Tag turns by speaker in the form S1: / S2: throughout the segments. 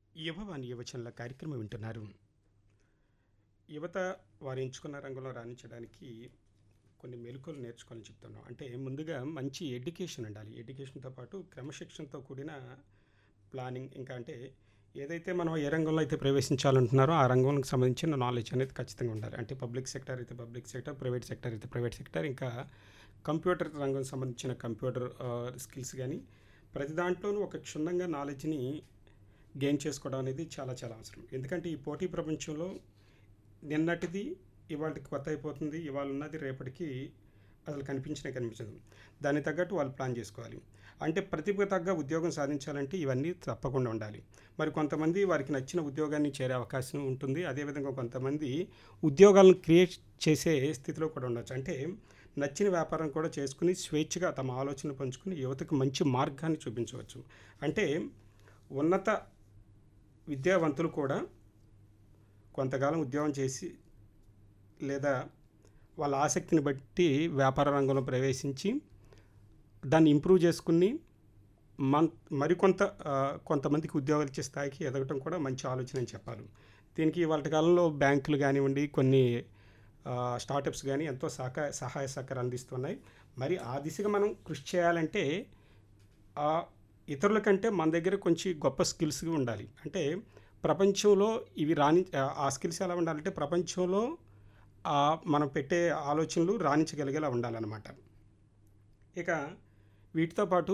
S1: యువవాణి యువచనల కార్యక్రమం వింటున్నారు యువత వారు ఎంచుకున్న రంగంలో రాణించడానికి కొన్ని మెలకువలు నేర్చుకోవాలని చెప్తున్నాం అంటే ముందుగా మంచి ఎడ్యుకేషన్ ఉండాలి ఎడ్యుకేషన్తో పాటు క్రమశిక్షణతో కూడిన ప్లానింగ్ ఇంకా అంటే ఏదైతే మనం ఏ రంగంలో అయితే ప్రవేశించాలంటున్నారో ఆ రంగంకి సంబంధించిన నాలెడ్జ్ అనేది ఖచ్చితంగా ఉండాలి అంటే పబ్లిక్ సెక్టర్ అయితే పబ్లిక్ సెక్టర్ ప్రైవేట్ సెక్టర్ అయితే ప్రైవేట్ సెక్టర్ ఇంకా కంప్యూటర్ రంగం సంబంధించిన కంప్యూటర్ స్కిల్స్ కానీ ప్రతి దాంట్లోనూ ఒక క్షుణ్ణంగా నాలెడ్జ్ని గెయిన్ చేసుకోవడం అనేది చాలా చాలా అవసరం ఎందుకంటే ఈ పోటీ ప్రపంచంలో నిన్నటిది ఇవాళకి కొత్త అయిపోతుంది ఇవాళ ఉన్నది రేపటికి అసలు కనిపించినా కనిపించదు దానికి తగ్గట్టు వాళ్ళు ప్లాన్ చేసుకోవాలి అంటే ప్రతిభకు తగ్గ ఉద్యోగం సాధించాలంటే ఇవన్నీ తప్పకుండా ఉండాలి మరి కొంతమంది వారికి నచ్చిన ఉద్యోగాన్ని చేరే అవకాశం ఉంటుంది అదేవిధంగా కొంతమంది ఉద్యోగాలను క్రియేట్ చేసే స్థితిలో కూడా ఉండొచ్చు అంటే నచ్చిన వ్యాపారం కూడా చేసుకుని స్వేచ్ఛగా తమ ఆలోచనలు పంచుకుని యువతకు మంచి మార్గాన్ని చూపించవచ్చు అంటే ఉన్నత విద్యావంతులు కూడా కొంతకాలం ఉద్యోగం చేసి లేదా వాళ్ళ ఆసక్తిని బట్టి వ్యాపార రంగంలో ప్రవేశించి దాన్ని ఇంప్రూవ్ చేసుకుని మన్ మరికొంత ఆ, కొంతమందికి ఉద్యోగాలు ఇచ్చే స్థాయికి ఎదగటం కూడా మంచి ఆలోచన అని చెప్పాలి దీనికి వాళ్ళ కాలంలో బ్యాంకులు కానివ్వండి కొన్ని ఆ, స్టార్టప్స్ కానీ ఎంతో సహకార సహాయ సహకారం అందిస్తున్నాయి మరి ఆ దిశగా మనం కృషి చేయాలంటే ఆ ఇతరుల కంటే మన దగ్గర కొంచెం గొప్ప స్కిల్స్ ఉండాలి అంటే ప్రపంచంలో ఇవి రాణి ఆ- ఆ స్కిల్స్ ఎలా ఉండాలంటే ప్రపంచంలో ఆ మనం పెట్టే ఆలోచనలు రాణించగలిగేలా ఉండాలన్నమాట ఇక వీటితో పాటు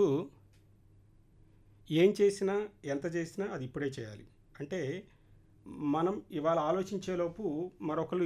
S1: ఏం చేసినా ఎంత చేసినా అది ఇప్పుడే చేయాలి అంటే మనం ఇవాళ ఆలోచించేలోపు మరొకరు